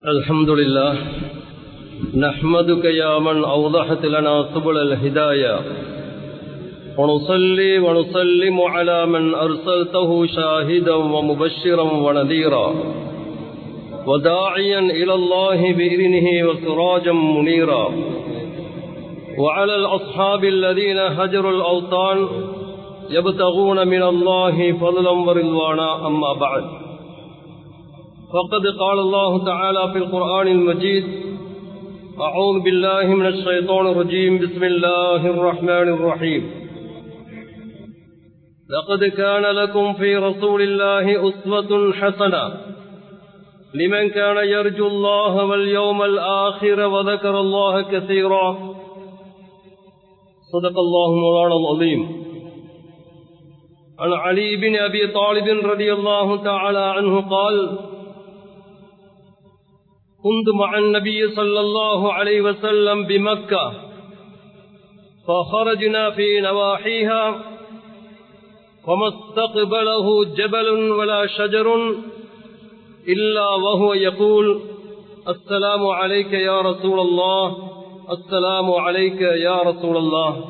الحمد لله نحمدك يا من أوضحت لنا سبل الهداية ونصلي ونسلم على من أرسلته شاهدا ومبشرا ونذيرا وداعيا إلى الله بإذنه وسراجا منيرا وعلى الأصحاب الذين هجروا الأوطان يبتغون من الله فضلا ورضوانا أما بعد فقد قال الله تعالى في القرآن المجيد أعوذ بالله من الشيطان الرجيم بسم الله الرحمن الرحيم لقد كان لكم في رسول الله أسوة حسنة لمن كان يرجو الله واليوم الآخر وذكر الله كثيرا صدق الله مولانا العظيم عن علي بن أبي طالب رضي الله تعالى عنه قال كنت مع النبي صلى الله عليه وسلم بمكة فخرجنا في نواحيها فما استقبله جبل ولا شجر إلا وهو يقول السلام عليك يا رسول الله السلام عليك يا رسول الله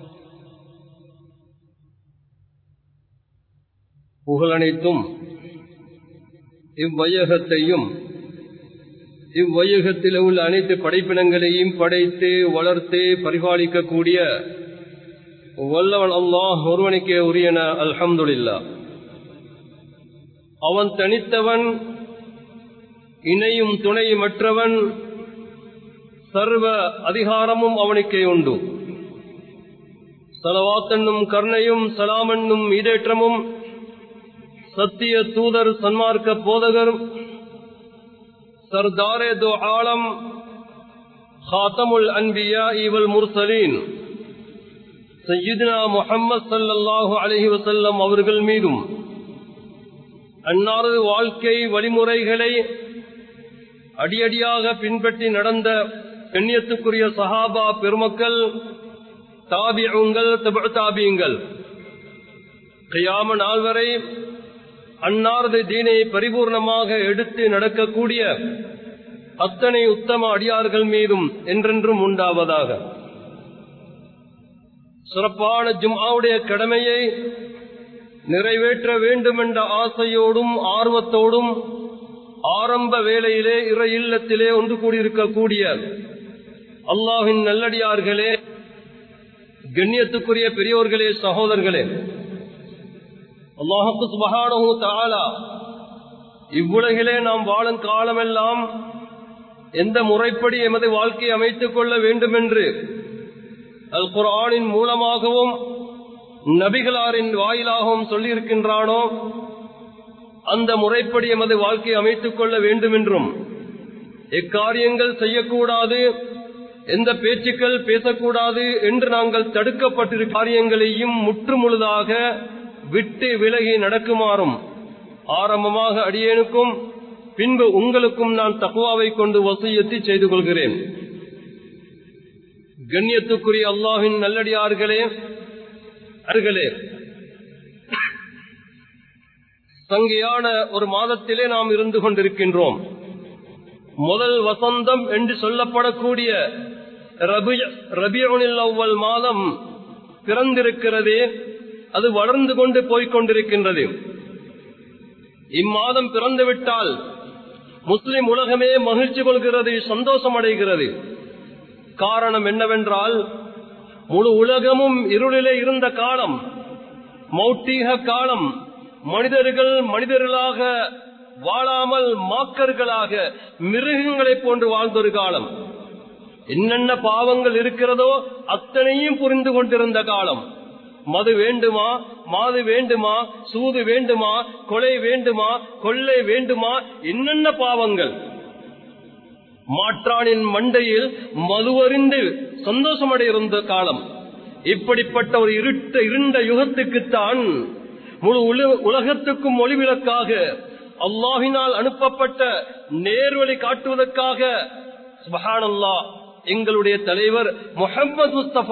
புகழனைத்தும் இவ்வையகத்தையும் இவ்வையகத்தில் உள்ள அனைத்து படைப்பினங்களையும் படைத்து வளர்த்து பரிபாலிக்கக்கூடிய வல்லவன் அல்லாஹ் ஒருவனுக்கே உரியன அல்ஹம்துல்லா அவன் தனித்தவன் இணையும் துணையுமற்றவன் சர்வ அதிகாரமும் அவனுக்கே உண்டு சலவாத்தன்னும் கர்ணையும் சலாமன்னும் ஈடேற்றமும் சத்திய தூதர் சன்மார்க்க போதகர் சர்தாரே தோ ஆலம் ஹாத்தமுல் அன்பியா இவல் முர்சலீன் சையீத்னா முஹம்மது சல்லல்லாஹு அலஹி வசல்லம் அவர்கள் மீதும் அன்னாரது வாழ்க்கை வழிமுறைகளை அடியடியாக பின்பற்றி நடந்த கண்ணியத்துக்குரிய சஹாபா பெருமக்கள் தாபியங்கள் தாபியங்கள் கையாம நாள் வரை அன்னாரது தீனை பரிபூர்ணமாக எடுத்து நடக்கக்கூடிய அத்தனை உத்தம அடியார்கள் மீதும் என்றென்றும் உண்டாவதாக சிறப்பான ஜும்ஆவுடைய கடமையை நிறைவேற்ற வேண்டும் என்ற ஆசையோடும் ஆர்வத்தோடும் ஆரம்ப வேளையிலே இற இல்லத்திலே ஒன்று கூடியிருக்கக்கூடிய அல்லாஹின் நல்லடியார்களே கண்ணியத்துக்குரிய பெரியோர்களே சகோதரர்களே அல்லாஹுக்கு சுபகானு தாலா இவ்வுலகிலே நாம் வாழும் காலமெல்லாம் எந்த முறைப்படி எமது வாழ்க்கையை அமைத்துக் கொள்ள வேண்டும் என்று அல் குரானின் மூலமாகவும் நபிகளாரின் வாயிலாகவும் சொல்லியிருக்கின்றானோ அந்த முறைப்படி எமது வாழ்க்கையை அமைத்துக் கொள்ள வேண்டும் என்றும் எக்காரியங்கள் செய்யக்கூடாது எந்த பேச்சுக்கள் பேசக்கூடாது என்று நாங்கள் தடுக்கப்பட்டிருக்க காரியங்களையும் முற்றுமுழுதாக விட்டு விலகி நடக்குமாறும் ஆரம்பமாக அடியேனுக்கும் பின்பு உங்களுக்கும் நான் தக்குவாவை கொண்டு வசையத்தி செய்து கொள்கிறேன் கண்ணியத்துக்குரிய அல்லாஹின் நல்லடியார்களே அர்களே சங்கையான ஒரு மாதத்திலே நாம் இருந்து கொண்டிருக்கின்றோம் முதல் வசந்தம் என்று சொல்லப்படக்கூடிய ரபியோனில் அவ்வள் மாதம் பிறந்திருக்கிறதே அது வளர்ந்து கொண்டு போய்கொண்டிருக்கின்றது இம்மாதம் பிறந்துவிட்டால் முஸ்லிம் உலகமே மகிழ்ச்சி கொள்கிறது சந்தோஷம் அடைகிறது காரணம் என்னவென்றால் முழு உலகமும் இருளிலே இருந்த காலம் மௌட்டீக காலம் மனிதர்கள் மனிதர்களாக வாழாமல் மாக்கர்களாக மிருகங்களைப் போன்று வாழ்ந்தொரு காலம் என்னென்ன பாவங்கள் இருக்கிறதோ அத்தனையும் புரிந்து கொண்டிருந்த காலம் மது வேண்டுமா மாது வேண்டுமா சூது வேண்டுமா கொலை வேண்டுமா கொள்ளை வேண்டுமா என்னென்ன பாவங்கள் மாற்றானின் மண்டையில் மதுவறிந்து சந்தோஷமடையிருந்த காலம் இப்படிப்பட்ட ஒரு இருட்ட இருண்ட யுகத்துக்குத்தான் முழு உலகத்துக்கும் ஒளிவிளக்காக அல்லாஹினால் அனுப்பப்பட்ட நேர்வழி காட்டுவதற்காக சுபஹானல்லா எங்களுடைய தலைவர் முகமது முஸ்தபா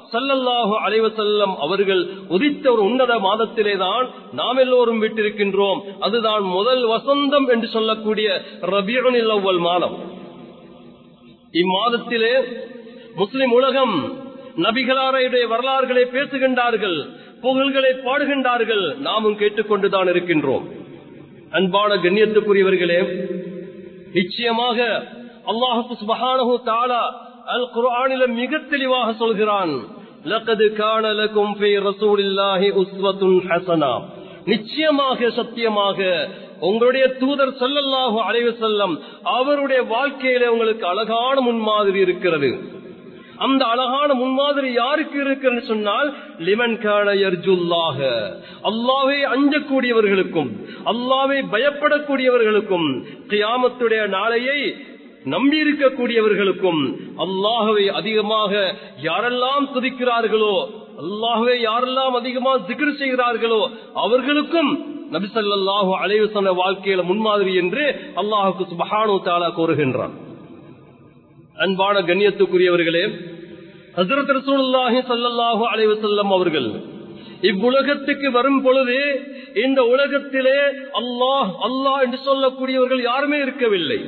சல்லல்லாஹு அலைவசல்லம் அவர்கள் உதித்த ஒரு உன்னத மாதத்திலே தான் நாம் எல்லோரும் விட்டிருக்கின்றோம் அதுதான் முதல் வசந்தம் என்று சொல்லக்கூடிய ரபியுனில் அவ்வல் மாதம் இம்மாதத்திலே முஸ்லிம் உலகம் நபிகளாரையுடைய வரலாறுகளை பேசுகின்றார்கள் புகழ்களை பாடுகின்றார்கள் நாமும் கேட்டுக்கொண்டுதான் இருக்கின்றோம் அன்பான கண்ணியத்துக்குரியவர்களே நிச்சயமாக அல்லாஹு சுபஹானஹு தாலா அல் குர்ஆனில மிக தெளிவாக சொல்கிறான் லக்கது கான லகும் ஃபீ ரசூலில்லாஹி உஸ்வத்துன் ஹஸனா நிச்சயமாக சத்தியமாக உங்களுடைய தூதர் ஸல்லல்லாஹு அலைஹி வஸல்லம் அவருடைய வாழ்க்கையில உங்களுக்கு அழகான முன்மாதிரி இருக்கிறது அந்த அழகான முன்மாதிரி யாருக்கு இருக்கிறது சொன்னால் லிமன் காணயர்ஜுல்லாக அல்லாவே அஞ்சக்கூடியவர்களுக்கும் அல்லாவே பயப்படக்கூடியவர்களுக்கும் கியாமத்துடைய நாளையை நம்பியிருக்கக்கூடியவர்களுக்கும் அல்லாஹவை அதிகமாக யாரெல்லாம் துதிக்கிறார்களோ அல்லாஹுவை யாரெல்லாம் அதிகமாக திக்ர் செய்கிறார்களோ அவர்களுக்கும் நபிசல்லாஹு அலைவு சொன்ன வாழ்க்கையில முன்மாதிரி என்று அல்லாஹுக்கு சுபஹானு தாலா கூறுகின்றான் அன்பான கண்ணியத்துக்குரியவர்களே ஹசரத் ரசூலுல்லாஹி ஸல்லல்லாஹு அலைஹி வஸல்லம் அவர்கள் இவ்வுலகத்துக்கு வரும் பொழுது இந்த உலகத்திலே அல்லாஹ் அல்லாஹ் என்று சொல்லக்கூடியவர்கள் யாருமே இருக்கவில்லை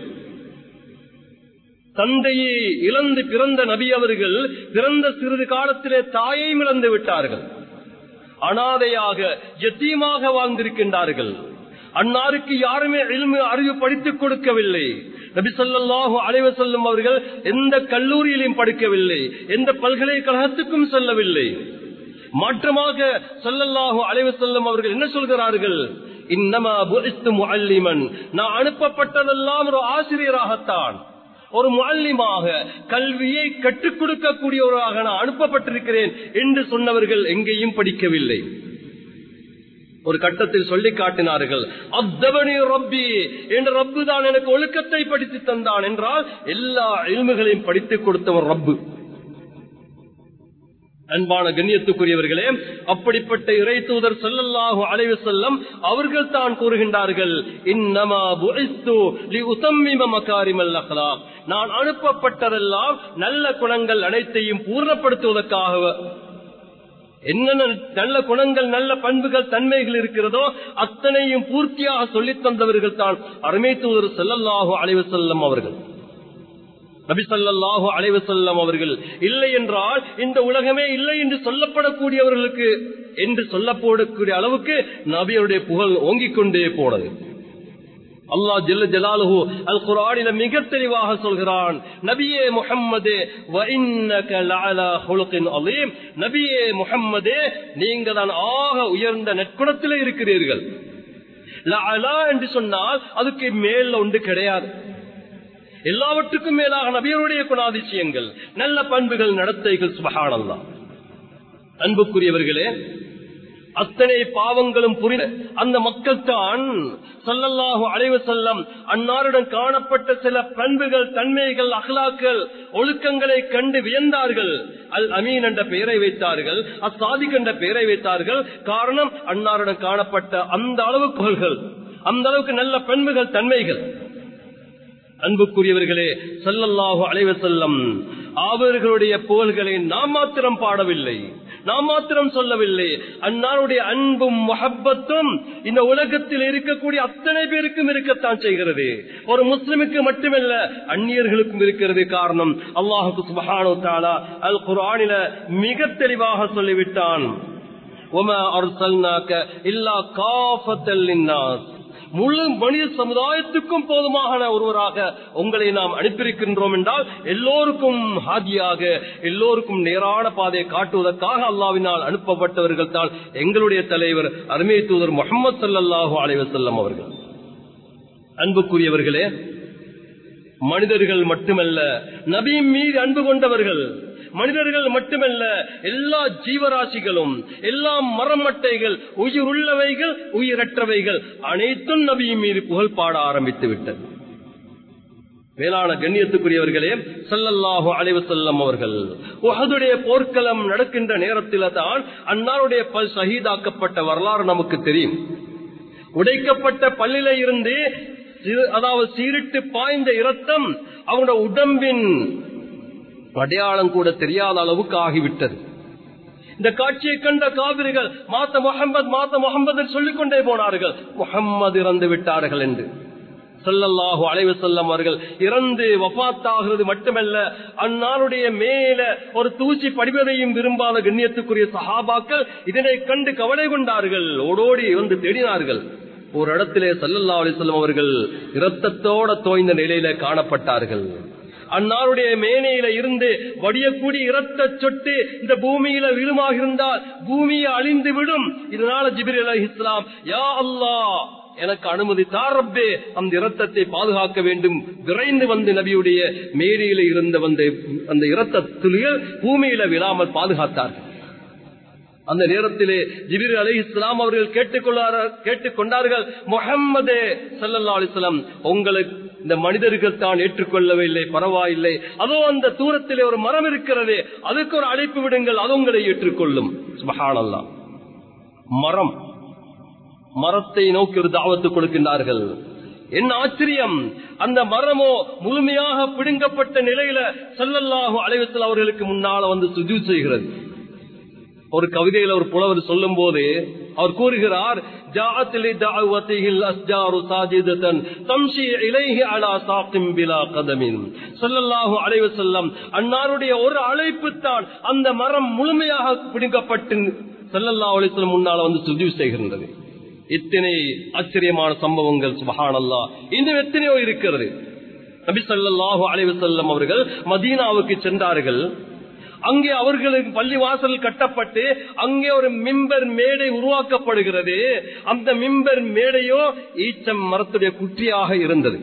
தந்தையை இழந்து பிறந்த நபி அவர்கள் பிறந்த சிறிது காலத்திலே தாயையும் இழந்து விட்டார்கள் அனாதையாக எத்தீமாக வாழ்ந்திருக்கின்றார்கள் அன்னாருக்கு யாருமே எளிமை அறிவு படித்துக் கொடுக்கவில்லை நபி சொல்லாஹு அலைவ செல்லும் அவர்கள் எந்த கல்லூரியிலும் படிக்கவில்லை எந்த பல்கலைக்கழகத்துக்கும் செல்லவில்லை மாற்றமாக சொல்லல்லாஹு அலைவ செல்லும் அவர்கள் என்ன சொல்கிறார்கள் இன்னமா முஅல்லிமன் நான் அனுப்பப்பட்டதெல்லாம் ஒரு ஆசிரியராகத்தான் ஒரு முல்லிமாக கல்வியை கற்றுக் கொடுக்கக்கூடியவராக நான் அனுப்பப்பட்டிருக்கிறேன் என்று சொன்னவர்கள் எங்கேயும் படிக்கவில்லை ஒரு கட்டத்தில் சொல்லி காட்டினார்கள் அப்தவனி ரப்பி என்ற ரப்பு தான் எனக்கு ஒழுக்கத்தை படித்து தந்தான் என்றால் எல்லா எல்முகளையும் படித்துக் கொடுத்தவர் ரப்பு அன்பான கண்ணியத்துக்குரியவர்களே அப்படிப்பட்ட இறை தூதர் செல்லல்லாஹு அலைவு செல்லம் அவர்கள் தான் கூறுகின்றார்கள் இன்னமா புஇஸ்து லிஉதம்மிம மகாரிமல் அக்லாக் நான் அனுப்பப்பட்டதெல்லாம் நல்ல குணங்கள் அனைத்தையும் பூர்ணப்படுத்துவதற்காக என்னென்ன நல்ல குணங்கள் நல்ல பண்புகள் தன்மைகள் இருக்கிறதோ அத்தனையும் பூர்த்தியாக சொல்லித் தந்தவர்கள் தான் அருமை தூதர் செல்லல்லாஹு அலைவு செல்லம் அவர்கள் நபி சல்லாஹு அலைவு செல்லம் அவர்கள் இல்லை என்றால் இந்த உலகமே இல்லை என்று சொல்லப்படக்கூடியவர்களுக்கு என்று சொல்லப்படக்கூடிய அளவுக்கு நபியருடைய புகழ் ஓங்கிக் கொண்டே போனது அல்லா ஜல்ல ஜலாலுஹு அல் குரானில மிக தெளிவாக சொல்கிறான் நபியே முஹம்மதே அலீம் நபியே முஹம்மதே நீங்க தான் ஆக உயர்ந்த நற்குணத்திலே இருக்கிறீர்கள் என்று சொன்னால் அதுக்கு மேல ஒன்று கிடையாது எல்லாவற்றுக்கும் மேலாக நபியருடைய குணாதிசயங்கள் நல்ல பண்புகள் நடத்தைகள் சுபகானல்லா அன்புக்குரியவர்களே அத்தனை பாவங்களும் புரிந்த அந்த மக்கள் தான் சல்லல்லாஹு அலைவ செல்லம் அன்னாருடன் காணப்பட்ட சில பண்புகள் தன்மைகள் அகலாக்கள் ஒழுக்கங்களை கண்டு வியந்தார்கள் அல் அமீன் என்ற பெயரை வைத்தார்கள் அசாதிக் என்ற பெயரை வைத்தார்கள் காரணம் அன்னாருடன் காணப்பட்ட அந்த அளவு புகழ்கள் அந்த அளவுக்கு நல்ல பண்புகள் தன்மைகள் அன்புக்குரியவர்களே சல்லல்லாஹு அலைவ செல்லம் அவர்களுடைய புகழ்களை நாம் மாத்திரம் பாடவில்லை நாம் மாத்திரம் சொல்லவில்லை அன்னாருடைய அன்பும் மொஹப்பத்தும் இந்த உலகத்தில் இருக்கக்கூடிய அத்தனை பேருக்கும் இருக்கத்தான் செய்கிறது ஒரு முஸ்லிமுக்கு மட்டுமல்ல அந்நியர்களுக்கும் இருக்கிறது காரணம் அல்லாஹுக்கு சுபஹானு தாலா அல் குரானில மிக தெளிவாக சொல்லிவிட்டான் முழு மனித சமுதாயத்துக்கும் போதுமான ஒருவராக உங்களை நாம் அனுப்பியிருக்கின்றோம் என்றால் எல்லோருக்கும் ஹாதியாக எல்லோருக்கும் நேரான பாதையை காட்டுவதற்காக அல்லாவினால் அனுப்பப்பட்டவர்கள் தான் எங்களுடைய தலைவர் அருமை தூதர் முகமது சல்லாஹூ அலைவசல்லம் அவர்கள் அன்புக்குரியவர்களே மனிதர்கள் மட்டுமல்ல நபி மீது அன்பு கொண்டவர்கள் மனிதர்கள் மட்டுமல்ல எல்லா ஜீவராசிகளும் எல்லா மரமட்டைகள் உயிர் உள்ளவைகள் உயிரற்றவைகள் அனைத்தும் நபியின் மீது புகழ் பாட ஆரம்பித்து விட்டது மேலான கண்ணியத்துக்குரியவர்களே சல்லல்லாஹு அலைவு செல்லம் அவர்கள் உகதுடைய போர்க்களம் நடக்கின்ற நேரத்தில் தான் அன்னாருடைய பல் சகிதாக்கப்பட்ட வரலாறு நமக்கு தெரியும் உடைக்கப்பட்ட பல்லில இருந்து அதாவது சீரிட்டு பாய்ந்த இரத்தம் அவங்களோட உடம்பின் அடையாளம் கூட தெரியாத அளவுக்கு ஆகிவிட்டது இந்த காட்சியை கண்ட காவிரிகள் மாத்த முகமது மாத்த முகமது சொல்லிக் கொண்டே போனார்கள் முகம்மது இறந்து விட்டார்கள் என்று சல்லல்லாஹு அலைவு செல்லம் அவர்கள் இறந்து வபாத்தாகிறது மட்டுமல்ல அந்நாளுடைய மேல ஒரு தூசி படிவதையும் விரும்பாத கண்ணியத்துக்குரிய சஹாபாக்கள் இதனை கண்டு கவலை கொண்டார்கள் ஓடோடி வந்து தேடினார்கள் ஒரு இடத்திலே சல்லல்லா அலிசல்லம் அவர்கள் இரத்தத்தோட தோய்ந்த நிலையில காணப்பட்டார்கள் அன்னாருடைய மேனையில இருந்து வடியக்கூடிய இரத்த சொட்டு இந்த பூமியில விழுமாக இருந்தால் பூமியை அழிந்து விடும் இதனால ஜிபிர் அலி இஸ்லாம் யா அல்லா எனக்கு அனுமதி தாரப்பே அந்த இரத்தத்தை பாதுகாக்க வேண்டும் விரைந்து வந்து நபியுடைய மேடையில இருந்த வந்த அந்த இரத்த துளிகள் பூமியில விழாமல் பாதுகாத்தார்கள் அந்த நேரத்திலே ஜிபிர் அலி இஸ்லாம் அவர்கள் கேட்டுக்கொள்ளார் கேட்டுக்கொண்டார்கள் முகம்மதே சல்லல்லா அலிஸ்லாம் உங்களுக்கு இந்த மனிதர்கள் தான் ஏற்றுக்கொள்ளவில்லை பரவாயில்லை அதோ அந்த தூரத்திலே ஒரு மரம் இருக்கிறது அதுக்கு ஒரு அழைப்பு விடுங்கள் அது உங்களை ஏற்றுக்கொள்ளும் சுபஹானல்லா மரம் மரத்தை நோக்கி ஒரு தாவத்து கொடுக்கின்றார்கள் என்ன ஆச்சரியம் அந்த மரமோ முழுமையாக பிடுங்கப்பட்ட நிலையில செல்லல்லாஹு அலைவத்தில் அவர்களுக்கு முன்னால வந்து சுஜு செய்கிறது ஒரு கவிதையில ஒரு புலவர் சொல்லும் போது அவர் கூறுகிறார் அன்னாருடைய ஒரு அழைப்பு தான் அந்த மரம் முழுமையாக பிடிக்கப்பட்டு செல்லல்லா அலிஸ்லம் முன்னால வந்து சுஜு செய்கின்றது இத்தனை ஆச்சரியமான சம்பவங்கள் சுபஹானல்லா இன்னும் எத்தனையோ இருக்கிறது நபி சல்லாஹூ அலைவசல்லம் அவர்கள் மதீனாவுக்கு சென்றார்கள் அங்கே அவர்களுக்கு பள்ளி வாசல் கட்டப்பட்டு அங்கே ஒரு மிம்பர் மேடை உருவாக்கப்படுகிறது அந்த மிம்பர் மேடையோ ஈச்சம் மரத்துடைய குற்றியாக இருந்தது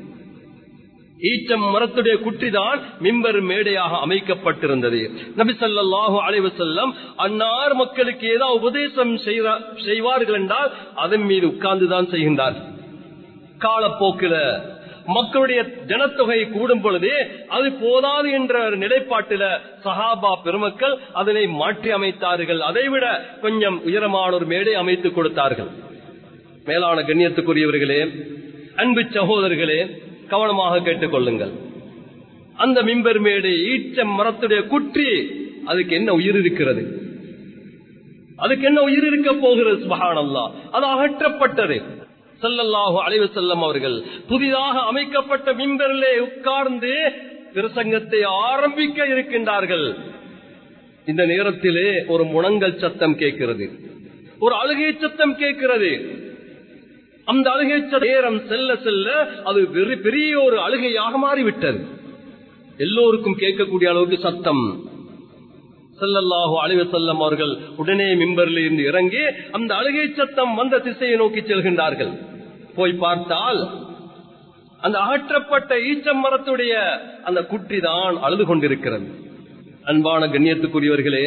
ஈச்சம் மரத்துடைய குற்றிதான் மிம்பர் மேடையாக அமைக்கப்பட்டிருந்தது நபி சல்லாஹூ அலைவசல்லம் அன்னார் மக்களுக்கு ஏதாவது உபதேசம் செய்வார்கள் என்றால் அதன் மீது உட்கார்ந்துதான் செய்கின்றார் காலப்போக்கில மக்களுடைய ஜனத்தொகை கூடும் பொழுது அது போதாது என்ற ஒரு நிலைப்பாட்டில சஹாபா பெருமக்கள் அதனை மாற்றி அமைத்தார்கள் அதைவிட கொஞ்சம் உயரமான ஒரு மேடை அமைத்துக் கொடுத்தார்கள் மேலான கண்ணியத்துக்குரியவர்களே அன்பு சகோதரர்களே கவனமாக கேட்டுக் கொள்ளுங்கள் அந்த மிம்பர் மேடை ஈச்ச மரத்துடைய குற்றி அதுக்கு என்ன உயிர் இருக்கிறது அதுக்கு என்ன உயிர் இருக்க போகிறது சுபஹானல்லா அது அகற்றப்பட்டது செல்லல்லாஹு அலைவு செல்லம் அவர்கள் புதிதாக அமைக்கப்பட்ட மிம்பரிலே உட்கார்ந்து பிரசங்கத்தை ஆரம்பிக்க இருக்கின்றார்கள் இந்த நேரத்திலே ஒரு முழங்கல் சத்தம் கேட்கிறது ஒரு அழுகை சத்தம் கேட்கிறது அந்த அழுகை நேரம் செல்ல செல்ல அது பெரிய ஒரு அழுகையாக மாறிவிட்டது எல்லோருக்கும் கேட்கக்கூடிய அளவுக்கு சத்தம் செல்லல்லாஹு அழிவு செல்லம் அவர்கள் உடனே மிம்பரில் இருந்து இறங்கி அந்த அழுகை சத்தம் வந்த திசையை நோக்கி செல்கின்றார்கள் போய் பார்த்தால் அந்த அகற்றப்பட்ட ஈச்சம் மரத்துடைய அந்த குட்டி தான் அழுது கொண்டிருக்கிறது அன்பான கண்ணியத்துக்குரியவர்களே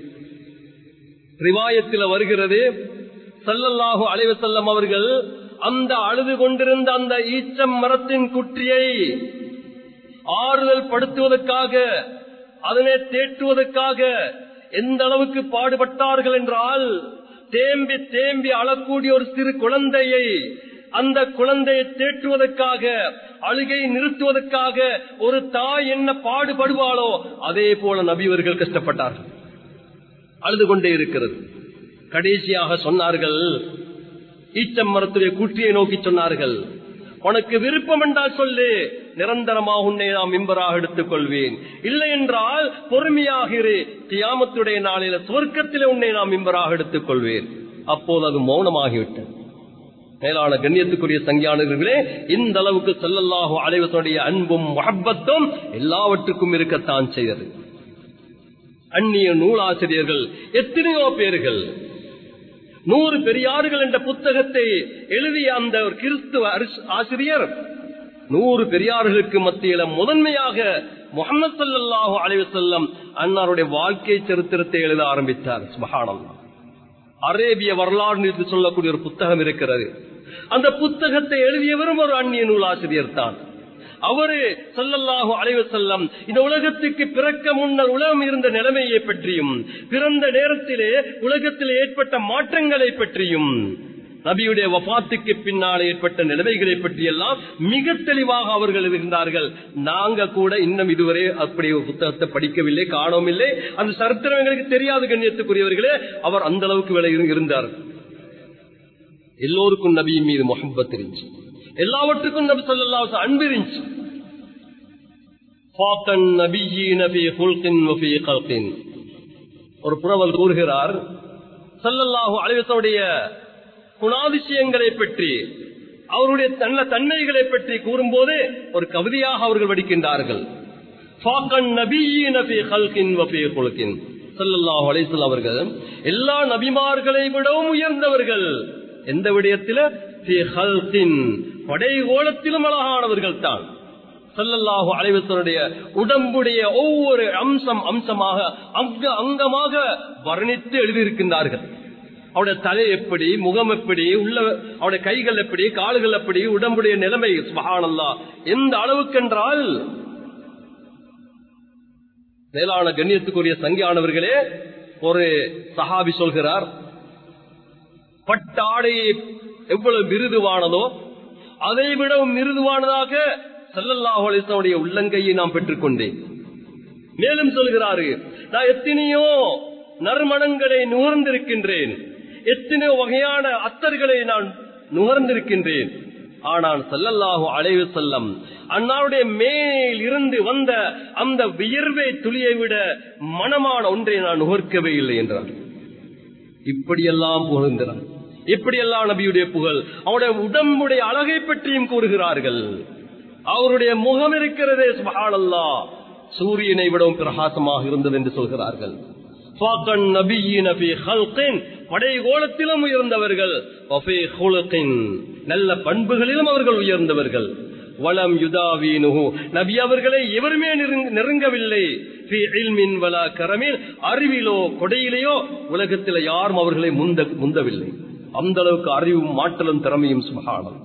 ரிவாயத்தில் வருகிறது சல்லல்லாஹு அலைவ செல்லம் அவர்கள் அந்த அழுது கொண்டிருந்த அந்த ஈச்சம் மரத்தின் குற்றியை ஆறுதல் படுத்துவதற்காக அதனை தேற்றுவதற்காக எந்த அளவுக்கு பாடுபட்டார்கள் என்றால் தேம்பி தேம்பி அழக்கூடிய ஒரு சிறு குழந்தையை அந்த குழந்தையை தேற்றுவதற்காக அழுகை நிறுத்துவதற்காக ஒரு தாய் என்ன பாடுபடுவாளோ அதே போல நபிவர்கள் கஷ்டப்பட்டார்கள் அழுது கொண்டே இருக்கிறது கடைசியாக சொன்னார்கள் ஈச்சம் மரத்துடைய குற்றியை நோக்கி சொன்னார்கள் உனக்கு விருப்பம் என்றால் சொல்லு நிரந்தரமாக உன்னை நாம் மிம்பராக எடுத்துக் கொள்வேன் இல்லை என்றால் பொறுமையாக இரு தியாமத்துடைய நாளில சொர்க்கத்திலே உன்னை நாம் மிம்பராக எடுத்துக் கொள்வேன் அப்போது அது மௌனமாகிவிட்டது மேலான கண்ணியத்துக்குரிய சங்கியானவர்களே இந்த அளவுக்கு செல்லல்லாஹு அலைவசனுடைய அன்பும் மொஹப்பத்தும் எல்லாவற்றுக்கும் இருக்கத்தான் செய்தது அந்நிய நூலாசிரியர்கள் எத்தனையோ பேர்கள் நூறு பெரியார்கள் என்ற புத்தகத்தை எழுதிய அந்த ஒரு கிறிஸ்துவ ஆசிரியர் நூறு பெரியார்களுக்கு மத்தியில முதன்மையாக முகமது சல்லாஹூ அலைவசல்லம் அன்னாருடைய வாழ்க்கை சரித்திரத்தை எழுத ஆரம்பித்தார் சுபகானம் அரேபிய வரலாறு என்று சொல்லக்கூடிய ஒரு புத்தகம் இருக்கிறது அந்த புத்தகத்தை எழுதியவரும் ஒரு அந்நிய நூலாசிரியர் தான் அவரு சொல்லல்லாஹு அலைவ செல்லம் இந்த உலகத்துக்கு பிறக்க முன்னர் உலகம் இருந்த நிலைமையை பற்றியும் பிறந்த நேரத்திலே உலகத்தில் ஏற்பட்ட மாற்றங்களை பற்றியும் நபியுடைய வபாத்துக்கு பின்னால் ஏற்பட்ட நிலைமைகளை பற்றி எல்லாம் மிக தெளிவாக அவர்கள் இருந்தார்கள் நாங்க கூட இன்னும் இதுவரை அப்படி ஒரு புத்தகத்தை படிக்கவில்லை காணவும் இல்லை அந்த சரித்திரம் எங்களுக்கு தெரியாது கண்ணியத்துக்குரியவர்களே அவர் அந்த அளவுக்கு விலை இருந்தார் எல்லோருக்கும் நபியின் மீது முகம்பத் இருந்துச்சு எல்லாவற்றுக்கும் நபி சொல்லா அன்பு இருந்துச்சு ஒரு புறவல் கூறுகிறார் சல்லல்லாஹு அலைவசோடைய குணாதிசயங்களை பற்றி அவருடைய நல்ல தன்மைகளை பற்றி கூறும்போது ஒரு கவிதையாக அவர்கள் வடிக்கின்றார்கள் அவர்கள் எல்லா நபிமார்களை விடவும் உயர்ந்தவர்கள் எந்த விடயத்தில படைகோலத்திலும் அழகானவர்கள் தான் சல்லல்லாஹு அலைவசனுடைய உடம்புடைய ஒவ்வொரு அம்சம் அம்சமாக அங்க அங்கமாக வர்ணித்து எழுதியிருக்கின்றார்கள் அவருடைய தலை எப்படி முகம் எப்படி உள்ள அவருடைய கைகள் எப்படி கால்கள் எப்படி உடம்புடைய நிலைமை சுபகானல்லா எந்த அளவுக்கென்றால் மேலான கண்ணியத்துக்குரிய சங்கியானவர்களே ஒரு சஹாபி சொல்கிறார் பட்டாடை எவ்வளவு மிருதுவானதோ அதை விடவும் மிருதுவானதாக சல்லல்லாஹு அலிசனுடைய உள்ளங்கையை நாம் பெற்றுக்கொண்டேன் மேலும் சொல்கிறாரு நான் எத்தனையோ நறுமணங்களை நுகர்ந்திருக்கின்றேன் எத்தனையோ வகையான அத்தர்களை நான் நுகர்ந்திருக்கின்றேன் ஆனால் சல்லல்லாஹு அலைவு செல்லம் அன்னாருடைய மேல் இருந்து வந்த அந்த வியர்வை துளியை விட மனமான ஒன்றை நான் நுகர்க்கவே இல்லை என்றார் இப்படியெல்லாம் புகழ்கிறார் இப்படியெல்லாம் நபியுடைய புகழ் அவருடைய உடம்புடைய அழகை பற்றியும் கூறுகிறார்கள் அவருடைய முகம் இருக்கிறதே சுபஹானல்லா சூரியனை விடவும் பிரகாசமாக இருந்தது என்று சொல்கிறார்கள் படை கோலத்திலும் உயர்ந்தவர்கள் நல்ல பண்புகளிலும் அவர்கள் உயர்ந்தவர்கள் வளம் யுதாவீனுகு நபி அவர்களை எவருமே நெருங்கவில்லை கரமில் அறிவிலோ கொடையிலேயோ உலகத்தில் யாரும் அவர்களை முந்த முந்தவில்லை அந்த அளவுக்கு அறிவும் மாற்றலும் திறமையும் சுகானம்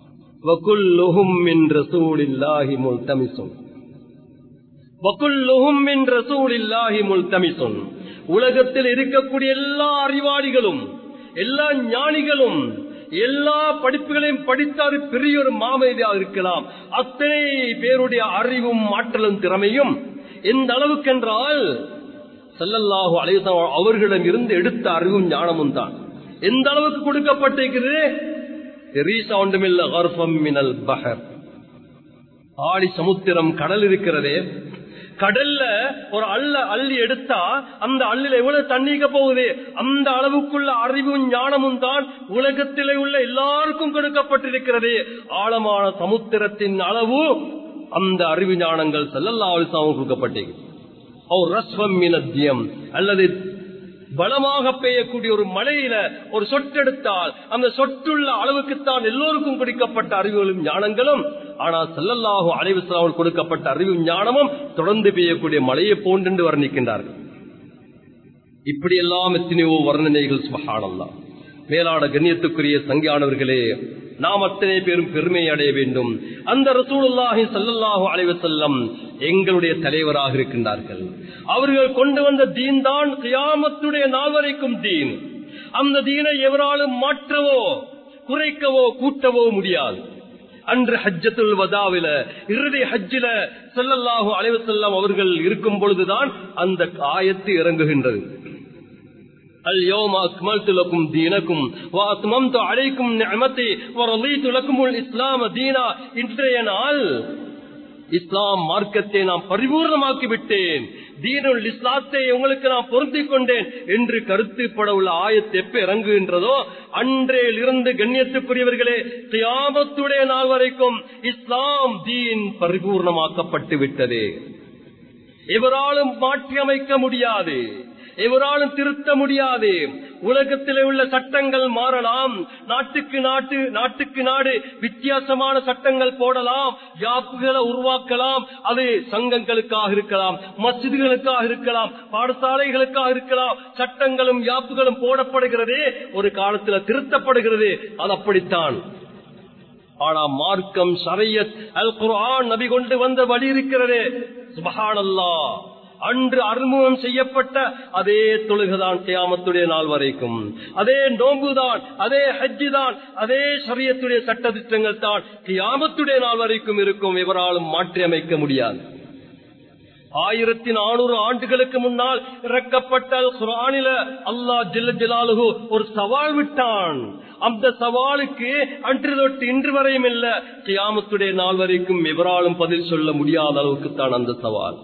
உலகத்தில் இருக்கக்கூடிய எல்லா அறிவாளிகளும் எல்லா ஞானிகளும் எல்லா படிப்புகளையும் படித்தாரு பெரிய ஒரு மாமேதியாக இருக்கலாம் அத்தனை பேருடைய அறிவும் ஆற்றலும் திறமையும் எந்த அளவுக்கென்றால் செல்லல்லாஹு அலையம் அவர்களிடம் இருந்து எடுத்த அறிவும் ஞானமும் தான் எந்த அளவுக்கு கொடுக்கப்பட்டிருக்கிறது ஆடி சமுத்திரம் கடல் இருக்கிறதே கடல்ல ஒரு அள்ள அள்ளி எடுத்தா அந்த அள்ளில எவ்வளவு தண்ணீக்க போகுது அந்த அளவுக்குள்ள அறிவும் ஞானமும் தான் உலகத்திலே உள்ள எல்லாருக்கும் கொடுக்கப்பட்டிருக்கிறது ஆழமான சமுத்திரத்தின் அளவு அந்த அறிவு ஞானங்கள் செல்லல்லாவிசாவும் கொடுக்கப்பட்டிருக்கு அல்லது பலமாக பெய்யக்கூடிய ஒரு மழையில ஒரு சொட்டெடுத்தால் அந்த சொட்டுள்ள அளவுக்குத்தான் எல்லோருக்கும் கொடுக்கப்பட்ட அறிவுகளும் ஞானங்களும் ஆனால் செல்லல்லாஹு அலைவசலாமல் கொடுக்கப்பட்ட அறிவு ஞானமும் தொடர்ந்து பெய்யக்கூடிய மழையை போன்று வர்ணிக்கின்றார்கள் இப்படியெல்லாம் எத்தனையோ வர்ணனைகள் சுபகானல்லாம் மேலான கண்ணியத்துக்குரிய சங்கியானவர்களே நாம் அத்தனை பேரும் பெருமை அடைய வேண்டும் அந்த ரசூலுல்லாஹி சல்லல்லாஹு அலைவசல்லம் எங்களுடைய தலைவராக இருக்கின்றார்கள் அவர்கள் கொண்டு வந்த தீன் தான் கியாமத்துடைய நாள் வரைக்கும் தீன் அந்த தீனை எவராலும் மாற்றவோ குறைக்கவோ கூட்டவோ முடியாது அன்று ஹஜ்ஜத்துல் வதாவில இறுதி ஹஜ்ஜில செல்லல்லாஹு அலைவசல்லம் அவர்கள் இருக்கும் பொழுதுதான் அந்த ஆயத்து இறங்குகின்றது اليوم أكملت لكم دينكم وأتممت عليكم نعمتي ورضيت لكم الإسلام دينا இன்றைய நாள் இஸ்லாம் மார்க்கத்தை நாம் பரிபூர்ணமாக்கி விட்டேன் தீனுல் இஸ்லாத்தை உங்களுக்கு நான் பொருத்திக் கொண்டேன் என்று கருத்துப்பட உள்ள ஆயத்து எப்ப இறங்குகின்றதோ அன்றையில் இருந்து கண்ணியத்துக்குரியவர்களே தியாமத்துடைய நாள் வரைக்கும் இஸ்லாம் தீன் பரிபூர்ணமாக்கப்பட்டு விட்டது எவராலும் மாற்றி அமைக்க முடியாது எவராலும் திருத்த முடியாது உலகத்திலே உள்ள சட்டங்கள் மாறலாம் நாட்டுக்கு நாட்டு நாட்டுக்கு நாடு வித்தியாசமான சட்டங்கள் போடலாம் யாப்புகளை உருவாக்கலாம் அது சங்கங்களுக்காக இருக்கலாம் மசிதிகளுக்காக இருக்கலாம் பாடசாலைகளுக்காக இருக்கலாம் சட்டங்களும் யாப்புகளும் போடப்படுகிறதே ஒரு காலத்தில் திருத்தப்படுகிறது அது அப்படித்தான் ஆனா மார்க்கம் சரையத் அல் குர்ஆன் நபி கொண்டு வந்த வழி இருக்கிறது சுபஹானல்லா அன்று அறிமுகம் செய்யப்பட்ட அதே தொழுகைதான் கியாமத்துடைய நாள் வரைக்கும் அதே நோம்புதான் அதே ஹஜ்ஜு தான் அதே சரியத்துடைய சட்ட திட்டங்கள் தான் கியாமத்துடைய நாள் வரைக்கும் இருக்கும் எவராலும் மாற்றி அமைக்க முடியாது ஆயிரத்தி நானூறு ஆண்டுகளுக்கு முன்னால் இறக்கப்பட்ட குரானில அல்லாஹ் ஜில்ல ஜலாலுகு ஒரு சவால் விட்டான் அந்த சவாலுக்கு அன்று தொட்டு இன்று வரையும் இல்ல கியாமத்துடைய நாள் வரைக்கும் எவராலும் பதில் சொல்ல முடியாத அளவுக்கு தான் அந்த சவால்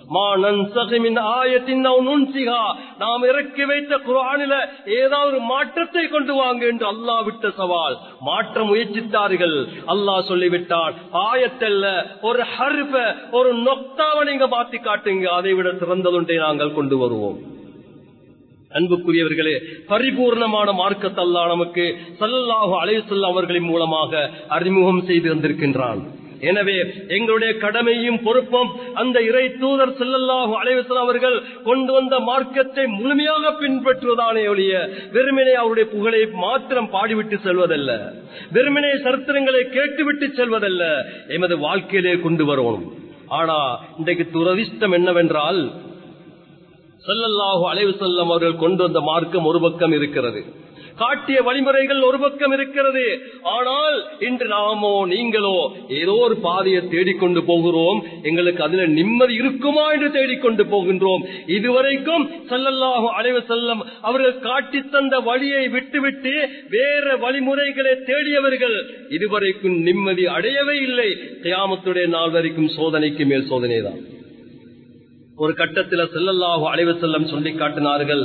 நாம் இறக்கி வைத்த குரானில ஏதாவது மாற்றத்தை கொண்டு வாங்க என்று அல்லாஹ் விட்ட சவால் மாற்ற முயற்சித்தார்கள் அல்லாஹ் சொல்லிவிட்டான் ஆயத்தல்ல ஒரு ஹர்ப ஒரு நொக்தாவை நீங்க மாத்தி காட்டுங்க அதை விட சிறந்ததுண்டை நாங்கள் கொண்டு வருவோம் அன்புக்குரியவர்களே பரிபூர்ணமான மார்க்கத்தல்லா நமக்கு சல்லல்லாஹு அலையுசல்ல அவர்களின் மூலமாக அறிமுகம் செய்து வந்திருக்கின்றான் எனவே எங்களுடைய கடமையும் பொறுப்பும் அந்த இறை தூதர் செல்லல்லாஹு அலைவசன் அவர்கள் கொண்டு வந்த மார்க்கத்தை முழுமையாக பின்பற்றுவதானே ஒழிய வெறுமனே அவருடைய புகழை மாத்திரம் பாடிவிட்டு செல்வதல்ல வெறுமனே சரித்திரங்களை கேட்டுவிட்டு செல்வதல்ல எமது வாழ்க்கையிலே கொண்டு வரணும் ஆனா இன்றைக்கு துரதிஷ்டம் என்னவென்றால் செல்லல்லாஹு அலைவு செல்லம் அவர்கள் கொண்டு வந்த மார்க்கம் ஒரு பக்கம் இருக்கிறது காட்டிய வழிமுறைகள் ஒரு பக்கம் இருக்கிறது ஆனால் இன்று நாமோ நீங்களோ ஏதோ ஒரு பாதையை தேடிக்கொண்டு போகிறோம் எங்களுக்கு அதுல நிம்மதி இருக்குமா என்று தேடிக்கொண்டு போகின்றோம் இதுவரைக்கும் செல்லல்லாஹு அலைவு செல்லம் அவர்கள் காட்டி தந்த வழியை விட்டுவிட்டு வேற வழிமுறைகளை தேடியவர்கள் இதுவரைக்கும் நிம்மதி அடையவே இல்லை கியாமத்துடைய நாள் வரைக்கும் சோதனைக்கு மேல் சோதனை தான் ஒரு கட்டத்தில் செல்லல்லாஹு அலைவு செல்லம் சொல்லி காட்டினார்கள்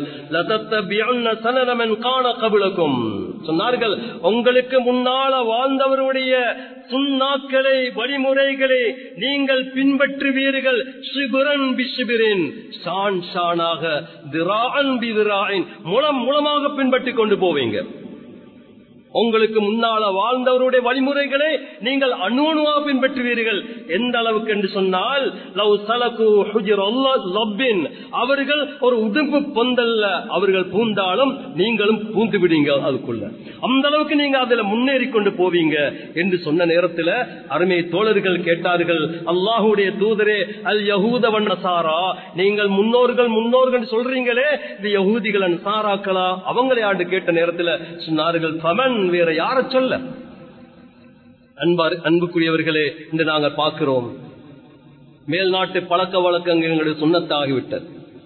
காண கபிலக்கும் சொன்னார்கள் உங்களுக்கு முன்னால வாழ்ந்தவருடைய சுண்ணாக்களை வழிமுறைகளை நீங்கள் பின்பற்றுவீர்கள் சிபிரன் பிசிபிரின் ஷான் ஷானாக திரான் பிதிராயின் மூலம் மூலமாக பின்பற்றி கொண்டு போவீங்க உங்களுக்கு முன்னால வாழ்ந்தவருடைய வழிமுறைகளை நீங்கள் அணுவணுவா பின்பற்றுவீர்கள் எந்த அளவுக்கு என்று சொன்னால் லவ் சலகு லப்பின் அவர்கள் ஒரு உடுப்பு பொந்தல்ல அவர்கள் பூந்தாலும் நீங்களும் பூந்து விடுங்க அதுக்குள்ள அந்த அளவுக்கு நீங்க அதுல முன்னேறி கொண்டு போவீங்க என்று சொன்ன நேரத்தில் அருமை தோழர்கள் கேட்டார்கள் அல்லாஹுடைய தூதரே அல் யகூதவன் நசாரா நீங்கள் முன்னோர்கள் முன்னோர்கள் சொல்றீங்களே இந்த யகூதிகள் நசாராக்களா அவங்களை ஆண்டு கேட்ட நேரத்தில் சொன்னார்கள் பமன் வேற யார சொல்ல அன்பார் அன்புக்குரியவர்களே என்று நாங்கள் பார்க்கிறோம் மேல்நாட்டு பழக்க வழக்கங்கள் எங்களுடைய சுண்ணத்தாகிவிட்டது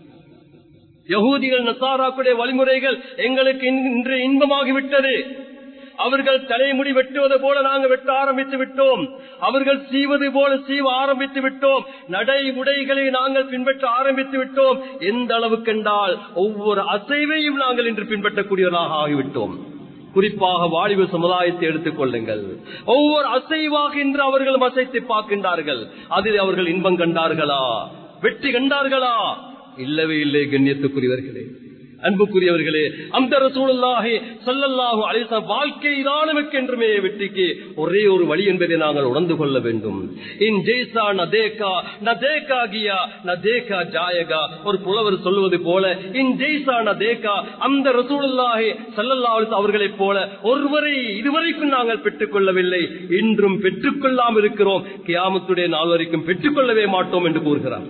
யகூதிகள் நசாராக்குடைய வழிமுறைகள் எங்களுக்கு இன்று இன்பமாகிவிட்டது அவர்கள் தலைமுடி வெட்டுவது போல நாங்கள் வெட்ட ஆரம்பித்து விட்டோம் அவர்கள் சீவது போல சீவ ஆரம்பித்து விட்டோம் நடை உடைகளை நாங்கள் பின்பற்ற ஆரம்பித்து விட்டோம் எந்த அளவுக்கு என்றால் ஒவ்வொரு அசைவையும் நாங்கள் இன்று பின்பற்றக்கூடியவராக ஆகிவிட்டோம் குறிப்பாக வாலிப சமுதாயத்தை எடுத்துக் கொள்ளுங்கள் ஒவ்வொரு அசைவாக இன்று அவர்களும் அசைத்து பார்க்கின்றார்கள் அதில் அவர்கள் இன்பம் கண்டார்களா வெற்றி கண்டார்களா இல்லவே இல்லை கண்ணியத்துக்குரியவர்களே அன்புக்குரியவர்களே அந்த ரசூலுல்லாஹி ஸல்லல்லாஹு அலைஹி வஸல்லம் வாழ்க்கை தானமுக்கென்றுமே வெற்றிக்கு ஒரே ஒரு வழி என்பதை நாங்கள் உணர்ந்து கொள்ள வேண்டும் இன் ஜெய்சா நதேகா நதேகா கியா நதேகா ஜாயகா ஒரு புலவர் சொல்வது போல இன் ஜெய்சா நதேகா அந்த ரசூலுல்லாஹி ஸல்லல்லாஹு அலைஹி அவர்களைப் போல ஒருவரை இதுவரைக்கும் நாங்கள் பெற்றுக் கொள்ளவில்லை இன்றும் பெற்றுக்கொள்ளாமல் இருக்கிறோம் கியாமத்துடைய நாள் வரைக்கும் பெற்றுக்கொள்ளவே மாட்டோம் என்று கூறுகிறார்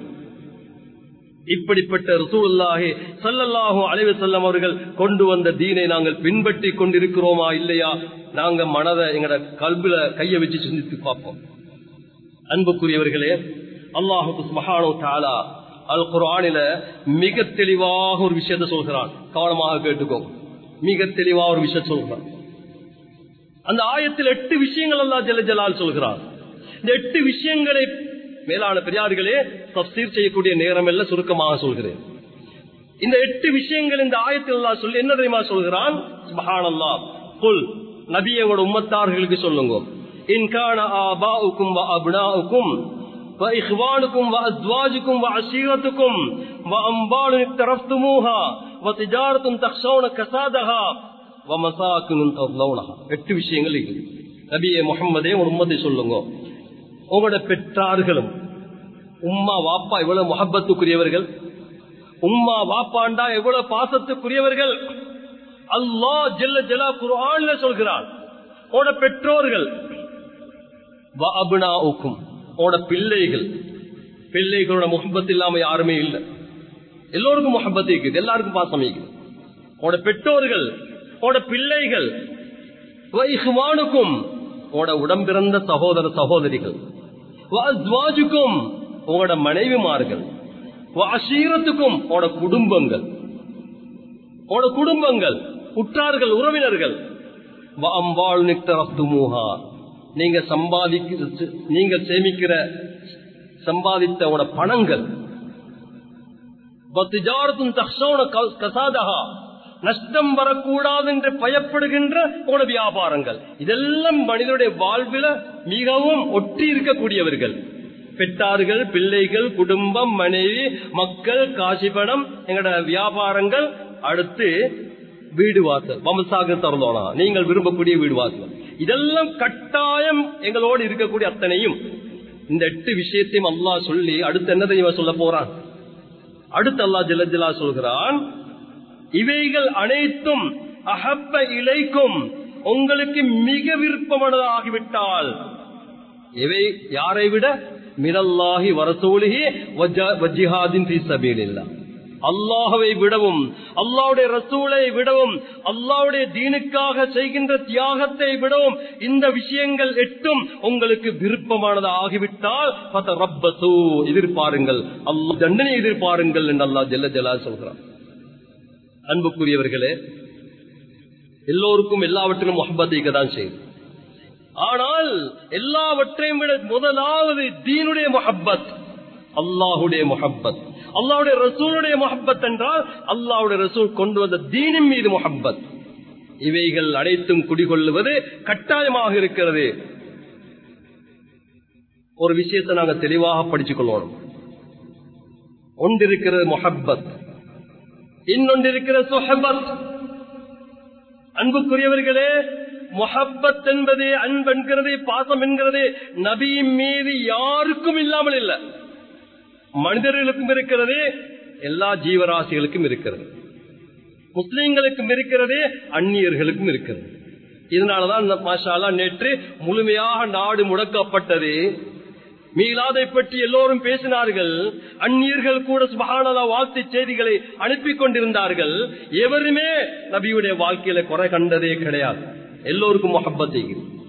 இப்படிப்பட்ட ரசூலுல்லாஹி சல்லல்லாஹு அலைஹி வஸல்லம் அவர்கள் கொண்டு வந்த தீனை நாங்கள் பின்பற்றி கொண்டிருக்கிறோமா இல்லையா நாங்க மனதை எங்கட கல்வில கைய வச்சு சிந்தித்து பார்ப்போம் அன்புக்குரியவர்களே அல்லாஹு சுப்ஹானஹு தஆலா அல் குர்ஆனில மிக தெளிவாக ஒரு விஷயத்தை சொல்கிறான் கவனமாக கேட்டுக்கோ மிக தெளிவாக ஒரு விஷயம் சொல்கிறான் அந்த ஆயத்தில் எட்டு விஷயங்கள் அல்லாஹ் ஜல்ல ஜலால் சொல்கிறான் இந்த எட்டு விஷயங்களை மேலான பெரியார்களே தப்சீர் செய்யக்கூடிய நேரம் எல்லாம் சுருக்கமாக சொல்கிறேன் இந்த எட்டு விஷயங்கள் இந்த ஆயத்தில் அல்லாஹ் சொல்லி என்ன தெரியுமா சொல்கிறான் சுபஹானல்லா குல் நபியோட உம்மத்தார்களுக்கு சொல்லுங்க இன்கான ஆபாவுக்கும் வ அப்னாவுக்கும் وإخوانكم وأزواجكم وعشيرتكم وأنبال اقترفتموها وتجارة تخشون كسادها ومساكن تظلونها எட்டு விஷயங்கள் இருக்குது நபியே முகம்மதே ஒரு உம்மத்தை சொல்லுங்க உங்களோட பெற்றார்களும் உம்மா வாப்பா எவ்வளவு முகப்பத்துக்குரியவர்கள் உம்மா வாப்பாண்டா எவ்வளவு பாசத்துக்குரியவர்கள் அல்லா ஜெல்ல ஜலா குரான்ல சொல்கிறான் உன்னோட பெற்றோர்கள் உன்னோட பிள்ளைகள் பிள்ளைகளோட முகப்பத் இல்லாம யாருமே இல்லை எல்லோருக்கும் முகப்பத் இருக்குது எல்லாருக்கும் பாசம் இருக்குது உங்களோட பெற்றோர்கள் உங்களோட பிள்ளைகள் வைஹ்வானுக்கும் உங்களோட உடம்பிறந்த சகோதர சகோதரிகள் வாஜுக்கும் உங்களோட மனைவிமார்கள் அசீரத்துக்கும் உங்களோட குடும்பங்கள் உங்களோட குடும்பங்கள் உற்றார்கள் உறவினர்கள் அம்பாள் நிக்தரத்துமூஹா நீங்க சம்பாதிக்க நீங்க சேமிக்கிற சம்பாதித்த உங்களோட பணங்கள் கசாதகா நஷ்டம் வரக்கூடாது என்று பயப்படுகின்ற உங்களோட வியாபாரங்கள் இதெல்லாம் மனிதனுடைய வாழ்வில் மிகவும் ஒட்டி இருக்கக்கூடியவர்கள் பெற்றார்கள் பிள்ளைகள் குடும்பம் மனைவி மக்கள் காசிபடம் எங்களோட வியாபாரங்கள் அடுத்து வீடு வாசல் வம்சாக திறந்தோனா நீங்கள் விரும்பக்கூடிய வீடு வாசல் இதெல்லாம் கட்டாயம் எங்களோடு இருக்கக்கூடிய அத்தனையும் இந்த எட்டு விஷயத்தையும் அல்லாஹ் சொல்லி அடுத்து என்ன தெரியுமா சொல்ல போறான் அடுத்து அல்லா ஜலஜலா சொல்கிறான் இவைகள் அனைத்தும் அகப்ப இலைக்கும் உங்களுக்கு மிக விருப்பமானதாகிவிட்டால் இவை யாரை விட மினல்லாஹி வரசூலிகி வஜிஹாதின் சபீலில்லா அல்லாஹவை விடவும் அல்லாவுடைய ரசூலை விடவும் அல்லாவுடைய தீனுக்காக செய்கின்ற தியாகத்தை விடவும் இந்த விஷயங்கள் எட்டும் உங்களுக்கு விருப்பமானது ஆகிவிட்டால் பத்த ரப்பசூ எதிர்பாருங்கள் அல்லா தண்டனை எதிர்பாருங்கள் என்று அல்லா ஜெல்ல ஜலா சொல்கிறான் அன்புக்குரியவர்களே எல்லோருக்கும் எல்லாவற்றிலும் முகப்பத்தை தான் செய்யும் ஆனால் எல்லாவற்றையும் விட முதலாவது தீனுடைய முகப்பத் அல்லாஹுடைய முகப்பத் அல்லாவுடைய ரசூலுடைய முகப்பத் என்றால் அல்லாவுடைய ரசூல் கொண்டு வந்த தீனின் மீது முகப்பத் இவைகள் அனைத்தும் குடிகொள்ளுவது கட்டாயமாக இருக்கிறது ஒரு விஷயத்தை நாங்க தெளிவாக படிச்சுக் கொள்ளணும் ஒன்றிருக்கிறது முஹப்பத் இன்னொன்றிருக்கிற சுஹபத் அன்புக்குரியவர்களே முஹப்பத் என்பது அன்பு என்கிறது பாசம் என்கிறது நபியின் மீது யாருக்கும் இல்லாமல் இல்லை மனிதர்களுக்கும் இருக்கிறது எல்லா ஜீவராசிகளுக்கும் இருக்கிறது முஸ்லிம்களுக்கும் இருக்கிறது அந்நியர்களுக்கும் இருக்கிறது இதனாலதான் மாஷாலா நேற்று முழுமையாக நாடு முடக்கப்பட்டது மீளாதை பற்றி எல்லோரும் பேசினார்கள் அந்நியர்கள் கூட சுபகானதா வாழ்த்து செய்திகளை அனுப்பி கொண்டிருந்தார்கள் எவருமே நபியுடைய வாழ்க்கையில குறை கண்டதே கிடையாது எல்லோருக்கும் மொஹப்பத்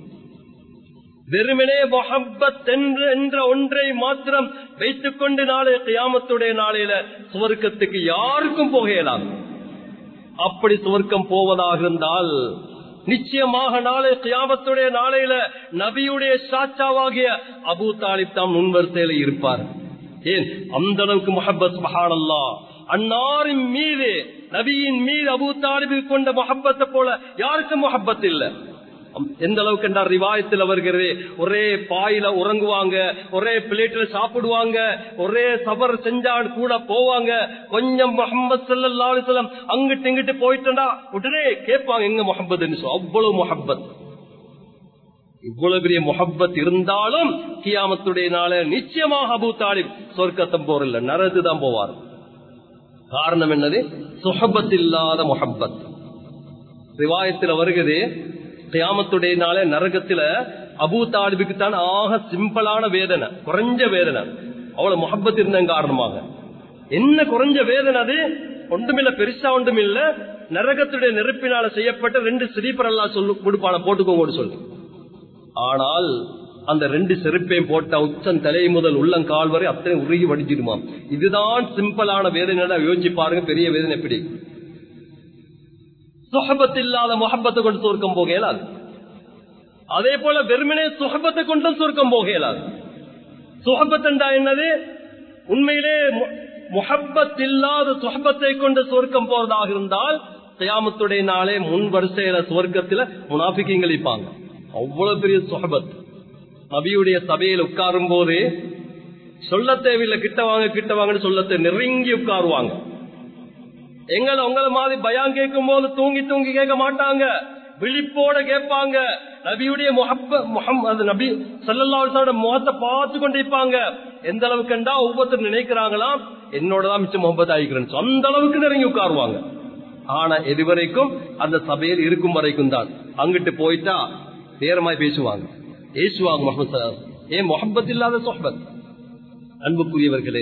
வெறுமனே மொஹப்பத் என்ற என்ற ஒன்றை மாத்திரம் வைத்துக் கொண்டு நாளை கியாமத்துடைய நாளையில சுவர்க்கத்துக்கு யாருக்கும் போக இயலாது அப்படி சுவர்க்கம் போவதாக இருந்தால் நிச்சயமாக நாளை கியாமத்துடைய நாளையில நபியுடைய சாச்சாவாகிய அபு தாலிப் தாம் முன்வரிசையில இருப்பார் ஏன் அந்த அளவுக்கு முகப்பத் மகானல்லா அன்னாரின் மீது நபியின் மீது அபு தாலிபில் கொண்ட முகப்பத்தை போல யாருக்கும் முகப்பத் இல்லை எந்த அளவுக்கு என்றால் ரிவாயத்தில் வருகிறது ஒரே பாயில உறங்குவாங்க ஒரே பிளேட்ல சாப்பிடுவாங்க ஒரே சபர் செஞ்சா கூட போவாங்க கொஞ்சம் முகமது சல்லா அலிஸ்லாம் அங்கிட்டு இங்கிட்டு போயிட்டா உடனே கேட்பாங்க எங்க முகப்பதுன்னு சொல்லி அவ்வளவு முகப்பத் இவ்வளவு பெரிய முகப்பத் இருந்தாலும் கியாமத்துடைய நாள நிச்சயமாக அபு தாலிப் சொர்க்கத்தம் போறல நரது தான் போவார் காரணம் என்னது சுஹபத் இல்லாத முகப்பத் ரிவாயத்தில் வருகிறது கியாமத்துடைய நாளே நரகத்துல அபு தாலிபுக்கு தான் ஆக சிம்பிளான வேதனை குறைஞ்ச வேதனை அவ்வளவு முகப்பத் இருந்த காரணமாக என்ன குறைஞ்ச வேதனை அது ஒன்றுமில்ல பெருசா ஒன்றுமில்ல நரகத்துடைய நெருப்பினால செய்யப்பட்ட ரெண்டு ஸ்லீப்பர் எல்லாம் சொல்லு கொடுப்பான போட்டுக்கோங்க சொல்லு ஆனால் அந்த ரெண்டு செருப்பையும் போட்ட உச்சம் தலை முதல் உள்ளங்கால் வரை அத்தனை உருகி வடிச்சிடுமாம் இதுதான் சிம்பிளான வேதனை யோசிச்சு பாருங்க பெரிய வேதனை எப்படி சுகபத் இல்லாத முகப்பத்தை கொண்டு சொர்க்கம் போக இயலாது அதே போல வெறுமனே சுகபத்தை கொண்டு சொர்க்கம் போக இயலாது சுகபத் என்றா என்னது உண்மையிலே முகப்பத் இல்லாத சுகபத்தை கொண்டு சொர்க்கம் போறதாக இருந்தால் கயாமத்துடைய நாளே முன் வரிசையில சுவர்க்கத்துல முனாபிக்கங்கள் இருப்பாங்க அவ்வளவு பெரிய சுகபத் நபியுடைய சபையில் உட்காரும் போது சொல்ல தேவையில்லை கிட்ட வாங்க கிட்ட வாங்கன்னு சொல்லத்தை நெருங்கி உட்காருவாங்க எங்களை உங்களை மாதிரி பயம் கேட்கும் போது தூங்கி தூங்கி கேட்க மாட்டாங்க விழிப்போட கேட்பாங்க நபியுடைய முகப்ப முகம் நபி சல்லல்லாவோட முகத்தை பார்த்து கொண்டிருப்பாங்க எந்த அளவுக்கு கண்டா ஒவ்வொருத்தர் நினைக்கிறாங்களாம் என்னோடதான் மிச்சம் முகப்பத் ஆகிக்கிறேன் அந்த அளவுக்கு நெருங்கி உட்காருவாங்க ஆனா எதுவரைக்கும் அந்த சபையில் இருக்கும் வரைக்கும் தான் அங்கிட்டு போயிட்டா நேரமாய் பேசுவாங்க பேசுவாங்க முகமது ஏன் முகப்பத் இல்லாத சொஹபத் அன்புக்குரியவர்களே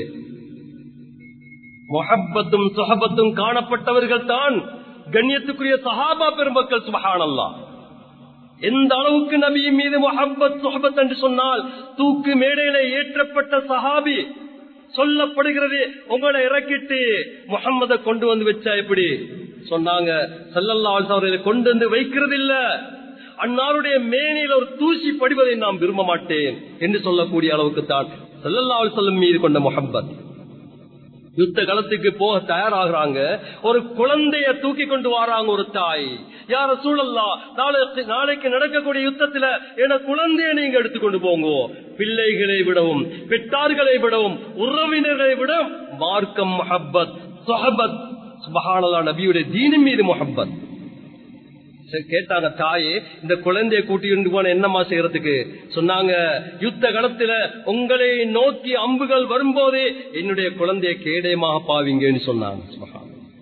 மொஹப்பத்தும் சுஹபத்தும் காணப்பட்டவர்கள் தான் கண்ணியத்துக்குரிய சஹாபா பெருமக்கள் சுபஹானல்லா எந்த அளவுக்கு நபியின் மீது மொஹப்பத் சுஹபத் என்று சொன்னால் தூக்கு மேடையில ஏற்றப்பட்ட சஹாபி சொல்லப்படுகிறது உங்களை இறக்கிட்டு முகம்மத கொண்டு வந்து வச்சா எப்படி சொன்னாங்க சல்லல்லா அவர்களை கொண்டு வந்து வைக்கிறது இல்ல அன்னாருடைய மேனியில் ஒரு தூசி படிவதை நாம் விரும்ப மாட்டேன் என்று சொல்லக்கூடிய அளவுக்கு தான் சல்லல்லா சொல்லும் மீது கொண்ட முகம்மத் யுத்த களத்துக்கு போக தயாராகிறாங்க ஒரு குழந்தைய தூக்கி கொண்டு வராங்க ஒரு தாய் யார சூழல்லா நாளைக்கு நாளைக்கு நடக்கக்கூடிய யுத்தத்துல என குழந்தைய நீங்க எடுத்துக்கொண்டு போங்க பிள்ளைகளை விடவும் பெற்றார்களை விடவும் உறவினர்களை விட மார்க்கம் மஹப்பத் சொஹபத் சுபஹானல்லா நபியுடைய தீனின் மீது முஹப்பத் கேட்டாங்க தாயே இந்த குழந்தைய கூட்டிட்டு போன என்னமா செய்யறதுக்கு சொன்னாங்க யுத்த களத்துல உங்களை நோக்கி அம்புகள் வரும்போதே என்னுடைய குழந்தைய கேடயமாக பாவீங்கன்னு சொன்னாங்க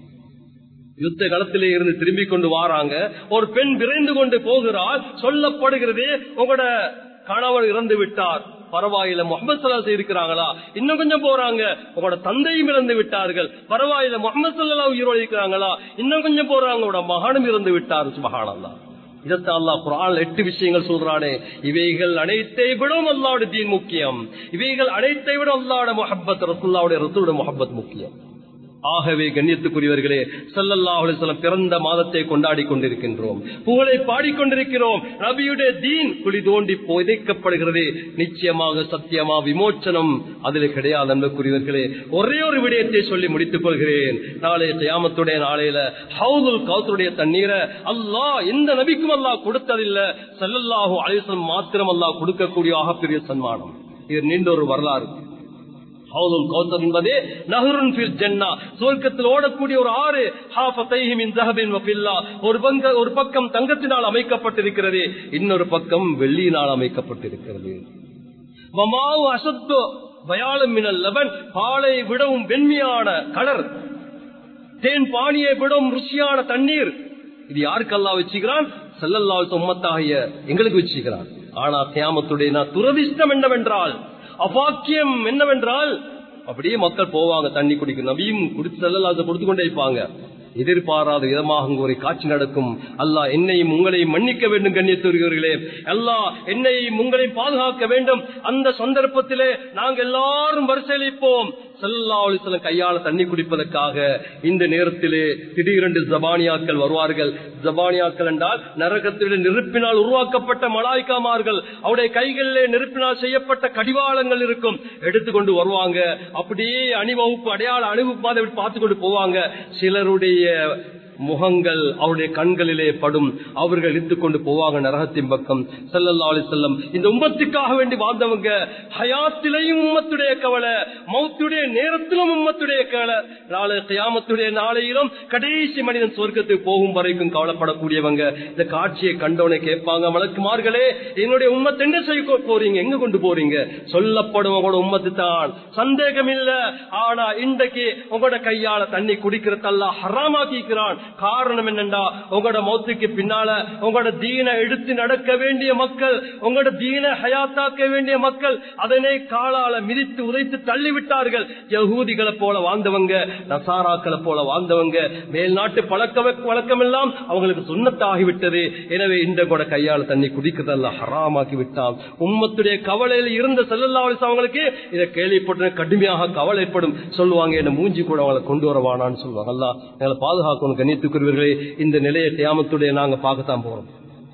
யுத்த களத்திலே இருந்து திரும்பி கொண்டு வாராங்க ஒரு பெண் விரைந்து கொண்டு போகிறாள் சொல்லப்படுகிறது உங்களோட கணவர் இறந்து விட்டார் பரவாயில்ல முகமது சல்லா இருக்கிறாங்களா இன்னும் கொஞ்சம் போறாங்க உங்களோட தந்தையும் இறந்து விட்டார்கள் பரவாயில்ல முகமது சல்லா உயிரோடு இருக்கிறாங்களா இன்னும் கொஞ்சம் போறாங்க உங்களோட மகனும் இறந்து விட்டார் மகானல்லா இதத்தான் அல்லா குரான் எட்டு விஷயங்கள் சொல்றானே இவைகள் அனைத்தை விடவும் அல்லாவுடைய தீன் முக்கியம் இவைகள் அனைத்தை விட அல்லாவோட முகப்பத் ரசுல்லாவுடைய ரசூட முகப்பத் முக்கியம் ஆகவே கண்ணியத்துக்குரியவர்களே சல்லல்லா அலிஸ்லம் பிறந்த மாதத்தை கொண்டாடி கொண்டிருக்கின்றோம் புகழை பாடிக்கொண்டிருக்கிறோம் நபியுடைய தீன் குழி தோண்டி புதைக்கப்படுகிறது நிச்சயமாக சத்தியமா விமோச்சனம் அதில் கிடையாது அன்புக்குரியவர்களே ஒரே ஒரு விடயத்தை சொல்லி முடித்துக் கொள்கிறேன் நாளைய தியாமத்துடைய நாளையில ஹவுதுல் கவுத்துடைய தண்ணீரை அல்லாஹ் எந்த நபிக்கும் அல்லாஹ் கொடுத்ததில்லை சல்லல்லாஹு அலிஸ்லம் மாத்திரம் அல்லாஹ் கொடுக்கக்கூடிய ஆகப்பெரிய சன்மானம் இது நீண்ட ஒரு வரலாறு ஹவுதுல் கௌசர் என்பதே நஹருன் ஃபில் ஜன்னா சுவர்க்கத்தில் ஓடக்கூடிய ஒரு ஆறு ஹாஃபதைஹி மின் ஸஹபின் வ ஃபில்லா ஒரு பங்க ஒரு பக்கம் தங்கத்தினால் அமைக்கப்பட்டிருக்கிறது இன்னொரு பக்கம் வெள்ளியினால் அமைக்கப்பட்டிருக்கிறது வமாவு அசத்து பயாலம் மினல் லபன் பாலை விடவும் வெண்மையான கலர் தேன் பானியை விடவும் ருசியான தண்ணீர் இது யாருக்கெல்லாம் வச்சுக்கிறான் செல்லல்லா உம்மத்தாகிய எங்களுக்கு வச்சுக்கிறான் ஆனா தியாமத்துடைய நான் துரதிஷ்டம் என்னவென்றால் அபாக்கியம் என்னவென்றால் அப்படியே மக்கள் போவாங்க தண்ணி குடிக்கும் நபியும் குடிச்சு செல்லலாத கொடுத்து கொண்டே இருப்பாங்க எதிர்பாராத விதமாக ஒரு காட்சி நடக்கும் அல்லாஹ் என்னையும் உங்களையும் மன்னிக்க வேண்டும் கண்ணியத்துவர்களே அல்லாஹ் என்னையும் உங்களையும் பாதுகாக்க வேண்டும் அந்த சந்தர்ப்பத்திலே நாங்கள் எல்லாரும் வரிசையளிப்போம் செல்லாவளிசலம் கையால தண்ணி குடிப்பதற்காக இந்த நேரத்திலே திடீரென்று ஜபானியாக்கள் வருவார்கள் ஜபானியாக்கள் என்றால் நரகத்திலே நெருப்பினால் உருவாக்கப்பட்ட மலாய்க்காமார்கள் அவருடைய கைகளிலே நெருப்பினால் செய்யப்பட்ட கடிவாளங்கள் இருக்கும் எடுத்துக்கொண்டு வருவாங்க அப்படியே அணிவகுப்பு அடையாள அணிவகுப்பு மாதிரி பார்த்து கொண்டு போவாங்க சிலருடைய முகங்கள் அவருடைய கண்களிலே படும் அவர்கள் இழுத்துக் கொண்டு போவாங்க நரகத்தின் பக்கம் செல்லல்லா அலி செல்லம் இந்த உம்மத்துக்காக வேண்டி வாழ்ந்தவங்க ஹயாத்திலையும் உம்மத்துடைய கவலை மௌத்துடைய நேரத்திலும் உம்மத்துடைய கவலை நாளை கியாமத்துடைய நாளையிலும் கடைசி மனிதன் சொர்க்கத்துக்கு போகும் வரைக்கும் கவலைப்படக்கூடியவங்க இந்த காட்சியை கண்டவனை கேட்பாங்க வழக்குமார்களே என்னுடைய உம்மத்தை என்ன செய்ய போறீங்க எங்க கொண்டு போறீங்க சொல்லப்படும் உங்களோட உம்மத்து தான் சந்தேகம் இல்ல ஆனா இன்றைக்கு உங்களோட கையால தண்ணி குடிக்கிறதெல்லாம் ஹராமாக்கிக்கிறான் காரணம் என்னண்டா உங்களோட மௌத்துக்கு பின்னால உங்களோட தீன எடுத்து நடக்க வேண்டிய மக்கள் உங்களோட தீன ஹயாத்தாக்க வேண்டிய மக்கள் அதனை காலால மிதித்து உதைத்து தள்ளிவிட்டார்கள் யகூதிகளை போல வாழ்ந்தவங்க நசாராக்களை போல வாழ்ந்தவங்க மேல்நாட்டு பழக்க வழக்கம் எல்லாம் அவங்களுக்கு சுண்ணத்தாகிவிட்டது எனவே இந்த கூட கையால தண்ணி குடிக்கிறதெல்லாம் ஹராமாக்கி விட்டான் உம்மத்துடைய கவலையில் இருந்த செல்லல்லாவலிஸ் அவங்களுக்கு இதை கேள்விப்பட்ட கடுமையாக கவலைப்படும் சொல்லுவாங்க என்ன மூஞ்சி கூட அவங்களை கொண்டு வரவானான்னு சொல்லுவாங்க அல்ல எங்களை பாதுகாக்கணும் கண்ணியத்துக்குரியவர்களே இந்த நிலையை தியாமத்துடைய நாங்க பார்க்கத்தான் போறோம்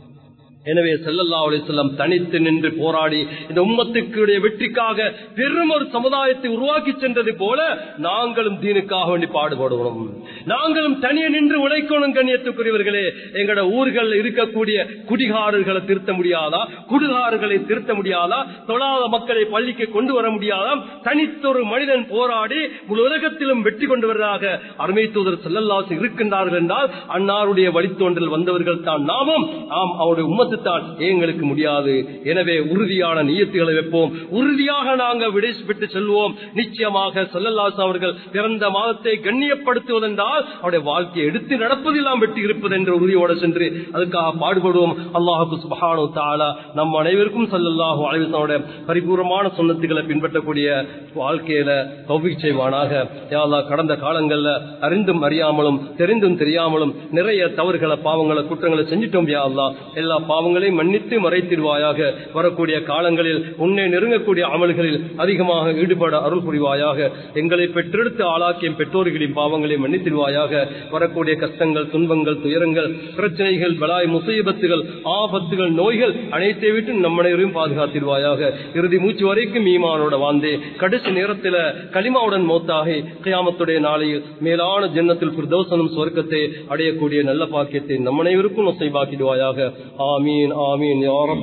எனவே செல்லல்லா அலிஸ்லாம் தனித்து நின்று போராடி இந்த உம்மத்துக்குடைய வெற்றிக்காக பெரும் ஒரு சமுதாயத்தை உருவாக்கி சென்றது போல நாங்களும் தீனுக்காக வேண்டி பாடுபடுவோம் நாங்களும் தனியே நின்று உழைக்கணும் கண்ணியத்துக்குரியவர்களே எங்கட ஊர்கள் இருக்கக்கூடிய குடிகாரர்களை திருத்த முடியாதா குடிகாரர்களை திருத்த முடியாதா தொழாத மக்களை பள்ளிக்கு கொண்டு வர முடியாதா தனித்தொரு மனிதன் போராடி முழு உலகத்திலும் வெற்றி கொண்டு வருவதாக அருமை தூதர் செல்லல்லாசு இருக்கின்றார்கள் என்றால் அன்னாருடைய வழித்தோன்றல் வந்தவர்கள் தான் நாமும் ஆம் அவருடைய உம்ம முகப்பத்து தான் எங்களுக்கு முடியாது எனவே உறுதியான நியத்துகளை வைப்போம் உறுதியாக நாங்கள் விடைபெற்று செல்வோம் நிச்சயமாக சொல்லல்லாஸ் அவர்கள் பிறந்த மாதத்தை கண்ணியப்படுத்துவதென்றால் அவருடைய வாழ்க்கையை எடுத்து நடப்பதில் நாம் வெற்றி இருப்பது என்ற உறுதியோடு சென்று அதுக்காக பாடுபடுவோம் அல்லாஹுக்கு சுபஹானு தாலா நம் அனைவருக்கும் சல்லல்லாஹு அலைவசனுடைய பரிபூர்ணமான சொன்னத்துக்களை பின்பற்றக்கூடிய வாழ்க்கையில தௌபிக் செய்வானாக யாழ்லா கடந்த காலங்கள்ல அறிந்தும் அறியாமலும் தெரிந்தும் தெரியாமலும் நிறைய தவறுகளை பாவங்களை குற்றங்களை செஞ்சிட்டோம் யாழ்லா எல்லா பாவங்களையும் மன்னித்து மறைத்திடுவாயாக வரக்கூடிய காலங்களில் உன்னை நெருங்கக்கூடிய அமல்களில் அதிகமாக ஈடுபட அருள் புரிவாயாக எங்களை பெற்றெடுத்து ஆளாக்கிய பெற்றோர்களின் பாவங்களை மன்னித்திடுவாயாக வரக்கூடிய கஷ்டங்கள் துன்பங்கள் துயரங்கள் பிரச்சனைகள் பலாய் முசைபத்துகள் ஆபத்துகள் நோய்கள் அனைத்தை விட்டு நம்மனைவரையும் பாதுகாத்திடுவாயாக இறுதி மூச்சு வரைக்கும் ஈமானோட வாழ்ந்தே கடைசி நேரத்தில் களிமாவுடன் மோத்தாகி கியாமத்துடைய நாளையில் மேலான ஜன்னத்தில் பிரதோசனும் சொர்க்கத்தை அடையக்கூடிய நல்ல பாக்கியத்தை நம்மனைவருக்கும் நொசைபாக்கிடுவாயாக ஆமீன் ஆமீன் யாரம்